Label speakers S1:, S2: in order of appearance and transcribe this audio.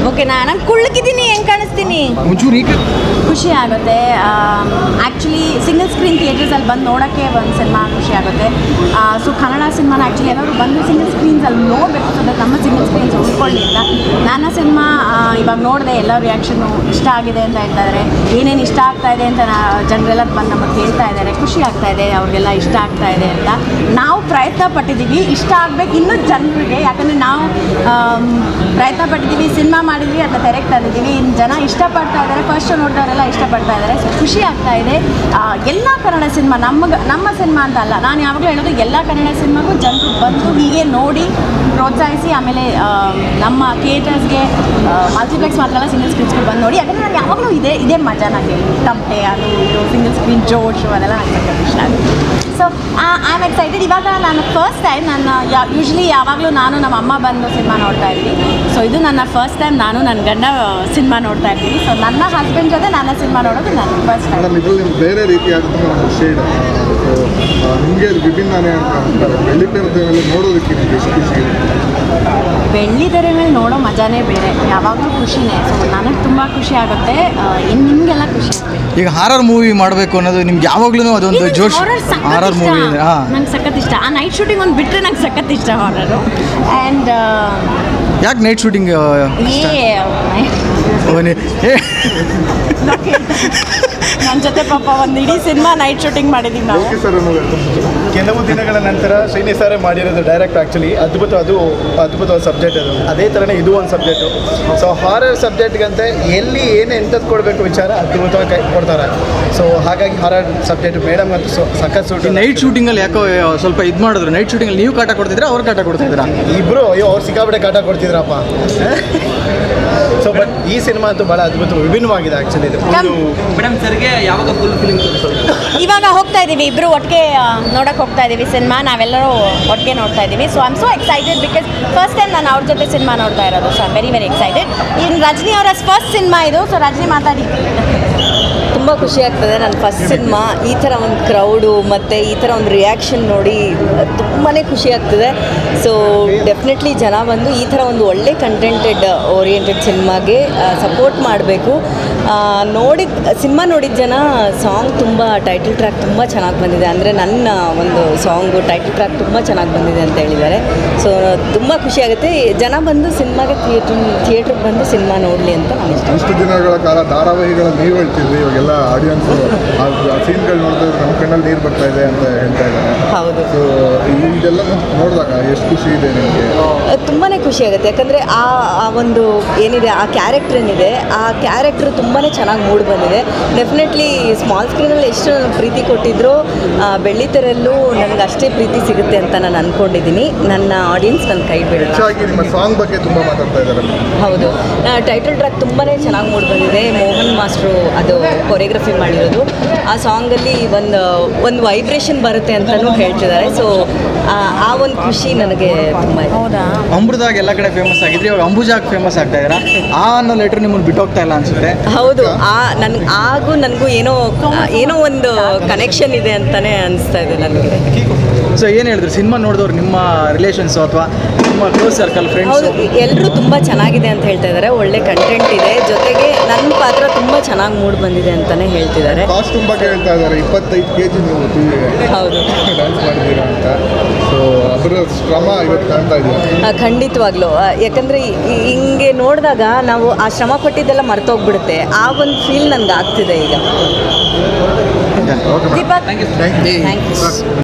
S1: ಓಕೆನಾ ನಾನು ಕುಳ್ಳಗಿದ್ದೀನಿ ಹೆಂಗೆ ಕಾಣಿಸ್ತೀನಿ
S2: ಒಂಚೂರು ಈಗ
S1: ಖುಷಿ ಆಗುತ್ತೆ ಆ್ಯಕ್ಚುಲಿ ಸಿಂಗಲ್ ಸ್ಕ್ರೀನ್ ಥಿಯೇಟರ್ಸಲ್ಲಿ ಬಂದು ನೋಡೋಕ್ಕೆ ಒಂದು ಸಿನಿಮಾ ಖುಷಿ ಆಗುತ್ತೆ ಸೊ ಕನ್ನಡ ಸಿನಿಮಾನ ಆ್ಯಕ್ಚುಲಿ ಎಲ್ಲರೂ ಬಂದು ಸಿಂಗಲ್ ಸ್ಕ್ರೀನ್ಸಲ್ಲಿ ನೋಡಬೇಕು ಸೊ ದಟ್ ನಮ್ಮ ಸಿಂಗಲ್ ಸ್ಕ್ರೀನ್ಸ್ ಉಳ್ಕೊಳ್ಳಿ ಅಂತ ನನ್ನ ಸಿನಿಮಾ ಇವಾಗ ನೋಡಿದೆ ಎಲ್ಲ ರಿಯಾಕ್ಷನ್ನು ಇಷ್ಟ ಆಗಿದೆ ಅಂತ ಹೇಳ್ತಾ ಇದ್ದಾರೆ ಏನೇನು ಇಷ್ಟ ಆಗ್ತಾ ಇದೆ ಅಂತ ನಾ ಜನರೆಲ್ಲ ಬಂದು ನಮಗೆ ಹೇಳ್ತಾ ಇದ್ದಾರೆ ಖುಷಿ ಆಗ್ತಾ ಇದೆ ಅವ್ರಿಗೆಲ್ಲ ಇಷ್ಟ ಆಗ್ತಾ ಇದೆ ಅಂತ ನಾವು ಪ್ರಯತ್ನ ಪಟ್ಟಿದ್ದೀವಿ ಇಷ್ಟ ಆಗಬೇಕು ಇನ್ನೂ ಜನರಿಗೆ ಯಾಕಂದರೆ ನಾವು ಆಮ್, ಪ್ರಯತ್ನ ಪಟ್ಟಿದ್ದೀವಿ ಸಿನಿಮಾ ಮಾಡಿದ್ವಿ ಅದನ್ನ ತೆರೆಗೆ ತಂದಿದ್ದೀವಿ ಇನ್ನು ಜನ ಇಷ್ಟಪಡ್ತಾ ಇದ್ದಾರೆ ಫಸ್ಟ್ ನೋಡಿದವರೆಲ್ಲ ಇಷ್ಟಪಡ್ತಾ ಇದ್ದಾರೆ ಸೊ ಖುಷಿ ಆಗ್ತಾ ಇದೆ ಎಲ್ಲ ಕನ್ನಡ ಸಿನಿಮಾ ನಮಗೆ ನಮ್ಮ ಸಿನಿಮಾ ಅಂತ ಅಲ್ಲ ನಾನು ಯಾವಾಗಲೂ ಹೇಳೋದು ಎಲ್ಲ ಕನ್ನಡ ಸಿನಿಮಾಗೂ ಜನರು ಬಂದು ಹೀಗೆ ನೋಡಿ ಪ್ರೋತ್ಸಾಹಿಸಿ ಆಮೇಲೆ ಆ, ನಮ್ಮ ಥಿಯೇಟರ್ಸ್ಗೆ ಮಲ್ಟಿಪ್ಲೆಕ್ಸ್ ಮಾತ್ರ ಅಲ್ಲ ಸಿಂಗಲ್ ಸ್ಕ್ರೀನ್ಸ್ಗೆ ಬಂದು ನೋಡಿ ಯಾಕಂದರೆ ನಾನು ಯಾವಾಗಲೂ ಇದೇ ಇದೇ ಮಜಾ ನನಗೆ ತಮಟೆ ಅದು ಇದು ಸಿಂಗಲ್ ಸ್ಕ್ರೀನ್ ಜೋಶು ಅದೆಲ್ಲ ನನಗೆ ಸಖತ್ ಇಷ್ಟ ಆಗುತ್ತೆ ಸೊ ಐ ಆಮ್ ಎಕ್ಸೈಟೆಡ್ ಇವಾಗ ನಾನು ಫಸ್ಟ್ ಟೈಮ್ ನನ್ನ ಯೂಶ್ವಲಿ ಯಾವಾಗಲೂ ನಾನು ನಮ್ಮ ಅಮ್ಮ ಬಂದು ಸಿನಿಮಾ ನೋಡ್ತಾ ಇದ್ವಿ ಸೊ ಇದು ನನ್ನ ಫಸ್ಟ್ ಟೈಮ್ ನಾನು ನನ್ನ ಗಂಡ ಸಿನಿಮಾ ನೋಡ್ತಾ ಇರ್ತೀನಿ ಸೊ ನನ್ನ ಹಸ್ಬೆಂಡ್ ಜೊತೆ ನನ್ನ ಸಿನಿಮಾ ನೋಡೋದು ನನ್ನ ಫಸ್ಟ್ ಟೈಮ್
S2: ಮೇಡಮ್ ಇದರಲ್ಲಿ ನಿಮ್ಗೆ ಬೇರೆ ರೀತಿಯಾದಂತಹ ಒಂದು ಶೇಡ್ ಸೊ ನಿಮಗೆ ಅದು ವಿಭಿನ್ನನೇ ಅಂತ ಅಂತಾರೆ ಬೆಳ್ಳಿ ಮೇಲೆ ನೋಡೋದಕ್ಕೆ ನಿಮಗೆ ಎಷ್ಟು ಖುಷಿ ಇದೆ
S1: ಬೆಳ್ಳಿ ತೆರೆ ಮೇಲೆ ನೋಡೋ ಮಜಾನೇ ಬೇರೆ ಯಾವಾಗಲೂ ಖುಷಿನೇ ಸೊ ನನಗೆ ತುಂಬ ಖುಷಿ ಆಗುತ್ತೆ ಇನ್ನು ನಿಮಗೆಲ್ಲ ಖುಷಿ ಆಗುತ್ತೆ
S3: ಈಗ ಹಾರರ್ ಮೂವಿ ಮಾಡಬೇಕು ಅನ್ನೋದು ನಿಮ್ಗೆ ಯಾವಾಗ್ಲೂ ಅದೊಂದು ಜೋಶ್ ಹಾರರ್ ಮೂವಿ ಹಾಂ
S1: ನಂಗೆ ಸಖತ್ ಇಷ್ಟ ಆ ನೈಟ್ ಶೂಟಿಂಗ್ ಒಂದು ಬಿಟ್ಟರೆ ನಂಗೆ ಸಖತ್ ಇಷ್ಟ ಹಾರರು ಆ್ಯಂಡ್
S3: ಯಾಕೆ ನೈಟ್ ಶೂಟಿಂಗ್
S1: ಏ ನನ್ನ ಜೊತೆ ಪಾಪ ಒಂದು ಇಡೀ ಸಿನಿಮಾ ನೈಟ್ ಶೂಟಿಂಗ್ ಮಾಡಿದ್ದೀವಿ ನಾವು
S2: ಓಕೆ ಸರ್ ಅನ್ನೋದು
S4: ಕೆಲವು ದಿನಗಳ ನಂತರ ಶ್ರೀನಿ ಸಾರೇ ಮಾಡಿರೋದು ಡೈರೆಕ್ಟ್ ಆ್ಯಕ್ಚುಲಿ ಅದ್ಭುತ ಅದು ಅದ್ಭುತವಾದ ಸಬ್ಜೆಕ್ಟ್ ಅದು ಅದೇ ಥರನೇ ಇದು ಒಂದು ಸಬ್ಜೆಕ್ಟು ಸೊ ಹಾರರ್ ಸಬ್ಜೆಕ್ಟ್ಗಂತೆ ಎಲ್ಲಿ ಏನು ಎಂಥದ್ದು ಕೊಡಬೇಕು ವಿಚಾರ ಅದ್ಭುತವಾಗಿ ಕೈ ಕೊಡ್ತಾರೆ ಸೊ ಹಾಗಾಗಿ ಹಾರರ್ ಸಬ್ಜೆಕ್ಟ್ ಮೇಡಮ್ ಅಂತೂ ಸೊ ಸಖತ್ ಸೂಟ್
S3: ನೈಟ್ ಶೂಟಿಂಗಲ್ಲಿ ಯಾಕೋ ಸ್ವಲ್ಪ ಇದು ಮಾಡಿದ್ರು ನೈಟ್ ಶೂಟಿಂಗಲ್ಲಿ ನೀವು ಕಾಟ ಕೊಡ್ತಿದ್ರೆ ಅವ್ರು ಕಾಟ ಕೊಡ್ತಾ ಇದ್ದೀರಾ
S4: ಇಬ್ಬರು ಅಯ್ಯೋ ಅವ್ರು ಸಿಕ್ಕಾಪಟ್ಟೆ ಕಾಟ ಕೊಡ್ತಿದ್ರಪ್ಪ ಸೊ ಬಟ್ ಈ ಸಿನಿಮಾ ಅಂತೂ ಭಾಳ ಅದ್ಭುತ ವಿಭಿನ್ನವಾಗಿದೆ ಆ್ಯಕ್ಚುಲಿ ಇದು
S1: ಕಮ್.
S5: ಮೇಡಮ್ ಸರ್ಗೆ ಯಾವಾಗ ಫುಲ್ ಫಿಲಿಮ್
S1: ಇವಾಗ ಹೋಗ್ತಾ ಇದ್ದೀವಿ ಇಬ್ಬರು ಒಟ್ಟಿಗೆ ನೋಡೋಕೆ ಹೋಗ್ತಾ ಇದ್ದೀವಿ ಸಿನಿಮಾ ನಾವೆಲ್ಲರೂ ಒಟ್ಟಿಗೆ ನೋಡ್ತಾ ಇದ್ದೀವಿ so I am so excited because first time ನಾನು ಅವ್ರ ಜೊತೆ ಸಿನಿಮಾ ನೋಡ್ತಾ ಇರೋದು ಸೊ ವೆರಿ ವೆರಿ ಎಕ್ಸೈಟೆಡ್ ಇನ್ನು ರಜನಿ ಅವರ ಫಸ್ಟ್ ಸಿನಿಮಾ ಇದು ಸೊ ರಜನಿ ಮಾತಾಡಿ
S6: ತುಂಬ ಖುಷಿ ಆಗ್ತದೆ ನನ್ನ ಫಸ್ಟ್ ಸಿನಿಮಾ ಈ ಥರ ಒಂದು ಕ್ರೌಡು ಮತ್ತು ಈ ಥರ ಒಂದು ರಿಯಾಕ್ಷನ್ ನೋಡಿ ತುಂಬಾ ಖುಷಿ ಆಗ್ತದೆ ಸೊ ಡೆಫಿನೆಟ್ಲಿ ಜನ ಬಂದು ಈ ಥರ ಒಂದು ಒಳ್ಳೆ ಕಂಟೆಂಟೆಡ್ ಓರಿಯೆಂಟೆಡ್ ಸಿನಿಮಾಗೆ ಸಪೋರ್ಟ್ ಮಾಡಬೇಕು ನೋಡಿದ ಸಿನಿಮಾ ನೋಡಿದ ಜನ ಸಾಂಗ್ ತುಂಬ ಟೈಟಲ್ ಟ್ರ್ಯಾಕ್ ತುಂಬ ಚೆನ್ನಾಗಿ ಬಂದಿದೆ ಅಂದರೆ ನನ್ನ ಒಂದು ಸಾಂಗು ಟೈಟಲ್ ಟ್ರ್ಯಾಕ್ ತುಂಬ ಚೆನ್ನಾಗಿ ಬಂದಿದೆ ಅಂತ ಹೇಳಿದ್ದಾರೆ ಸೊ ತುಂಬ ಖುಷಿ ಆಗುತ್ತೆ ಜನ ಬಂದು ಸಿನಿಮಾಗೆ ಥಿಯೇಟ್ರ್ ಥಿಯೇಟ್ರಿಗೆ ಬಂದು ಸಿನಿಮಾ ನೋಡಲಿ ಅಂತ ನಾನು ಇಷ್ಟ
S2: ಇಷ್ಟು ದಿನಗಳ ಕಾಲ ಧಾರಾವಾಹಿಗಳಲ್ಲಿ ನೀವು ಹೇಳ್ತಿದ್ರಿ ಇವಾಗೆಲ್ಲ ಆಡಿಯನ್ಸ್ ಆ ಸೀನ್ಗಳು ನೋಡಿದ್ರೆ ನಮ್ಮ ಕಣ್ಣಲ್ಲಿ ನೀರು ಬರ್ತಾ ಇದೆ ಅಂತ ಹೇಳ್ತಾ ಇದ್ದಾರೆ
S6: ಹೌದು
S2: ಸೊ ಇದೆಲ್ಲ ನೋಡಿದಾಗ ಎಷ್ಟು ಖುಷಿ ಇದೆ ನಿಮಗೆ
S6: ತುಂಬಾ ಖುಷಿ ಆಗುತ್ತೆ ಯಾಕಂದರೆ ಆ ಆ ಒಂದು ಏನಿದೆ ಆ ಕ್ಯಾರೆಕ್ಟರ್ ಏನಿದೆ ಆ ಕ್ಯಾರೆಕ್ಟ್ರ್ ತುಂಬಾ ಚೆನ್ನಾಗಿ ಮೂಡಿ ಬಂದಿದೆ ಡೆಫಿನೆಟ್ಲಿ ಸ್ಮಾಲ್ ಸ್ಕ್ರೀನಲ್ಲಿ ಎಷ್ಟು ನನಗೆ ಪ್ರೀತಿ ಕೊಟ್ಟಿದ್ರು ಆ, ಬೆಳ್ಳಿತೆರಲ್ಲೂ ನನಗೆ ಅಷ್ಟೇ ಪ್ರೀತಿ ಸಿಗುತ್ತೆ ಅಂತ ನಾನು ಅಂದ್ಕೊಂಡಿದ್ದೀನಿ ನನ್ನ ಆಡಿಯನ್ಸ್ ನನ್ನ ಕೈ ಬಿಡಲ್ಲ
S2: ಹೆಚ್ಚಾಗಿ ನಿಮ್ಮ ಸಾಂಗ್ ಬಗ್ಗೆ ತುಂಬ ಮಾತಾಡ್ತಾ ಇದ್ದಾರೆ
S6: ಹೌದು ಟೈಟಲ್ ಟ್ರ್ಯಾಕ್ ತುಂಬಾ ಚೆನ್ನಾಗಿ ಮೂಡಿ ಬಂದಿದೆ ಮೋಹನ್ ಮಾಸ್ಟ್ರು ಅದು ಕೊರಿಯೋಗ್ರಫಿ ಮಾಡಿರೋದು ಆ ಸಾಂಗಲ್ಲಿ ಒಂದು ಒಂದು ವೈಬ್ರೇಷನ್ ಬರುತ್ತೆ ಅಂತಲೂ ಹೇಳ್ತಿದ್ದಾರೆ ಸೊ ಆ ಒಂದು ಖುಷಿ ನನಗೆ ತುಂಬ ಇದೆ
S1: ಹೌದಾ
S3: ಅಮೃತಾಗ್ ಎಲ್ಲ ಕಡೆ ಫೇಮಸ್ ಆಗಿದ್ರಿ ಇವಾಗ ಅಂಬುಜಾಗ್ ಫೇಮಸ್ ಆಗ್ತಾ ಇದ್ದೀರಾ ಆ ಅನ್ನೋ ಲೆಟ್ರ್ ನಿಮ್ಮನ್ನು ಬಿಟ್ಟೋಗ್ತಾ ಇಲ್ಲ ಅನ್ಸುತ್ತೆ
S6: ಹೌದು ಆ ನನ್ ಆಗು ನನಗೂ ಏನೋ ಏನೋ ಒಂದು ಕನೆಕ್ಷನ್ ಇದೆ ಅಂತಾನೆ ಅನಿಸ್ತಾ ಇದೆ ನನಗೆ
S3: ಸೊ ಏನು ಹೇಳಿದ್ರು ಸಿನಿಮಾ ನೋಡಿದವ್ರು ನಿಮ್ಮ ರಿಲೇಷನ್ಸು ಅಥವಾ ನಿಮ್ಮ ಕ್ಲೋಸ್ ಸರ್ಕಲ್
S6: ಹೌದು
S3: ಫ್ರೆಂಡ್ಸ್
S6: ಎಲ್ಲರೂ ತುಂಬ ಚೆನ್ನಾಗಿದೆ ಅಂತ ಹೇಳ್ತಾ ಇದ್ದಾರೆ ಒಳ್ಳೆ ಕಂಟೆಂಟ್ ಇದೆ ಜೊತೆಗೆ ನನ್ನ ಪಾತ್ರ ತುಂಬ ಚೆನ್ನಾಗಿ ಮೂಡ್ ಬಂದಿದೆ ಅಂತಾನೆ ಹೇಳ್ತಿದ್ದಾರೆ
S2: ಕಾಸ್ಟ್ಯೂಮ್ ಬಗ್ಗೆ ಹೇಳ್ತಾ ಇದ್ದಾರೆ ಇಪ್ಪತ್ತೈದು ಕೆ ಜಿ ನೀವು
S6: ಹೌದು
S2: ಡ್ಯಾನ್ಸ್ ಮಾಡಿದ್ದೀರಾ ಅಂತ ಸೊ ಅದರ ಶ್ರಮ ಇವತ್ತು ಕಾಣ್ತಾ ಇದೆಯಾ
S6: ಆ, ಖಂಡಿತವಾಗ್ಲೂ ಆ, ಯಾಕಂದ್ರೆ ಈ- ಈ- ಹಿಂಗೆ ನೋಡಿದಾಗ ನಾವು ಆ ಶ್ರಮ ಪಟ್ಟಿದ್ದೆಲ್ಲ ಮರ್ತೋಗ್ಬಿಡುತ್ತೆ ಆ ಒಂದು ಫೀಲ್ ನನಗೆ ಆಗ್ತಿದೆ ಈಗ
S2: okay
S1: Deepak
S2: thank you
S6: thank you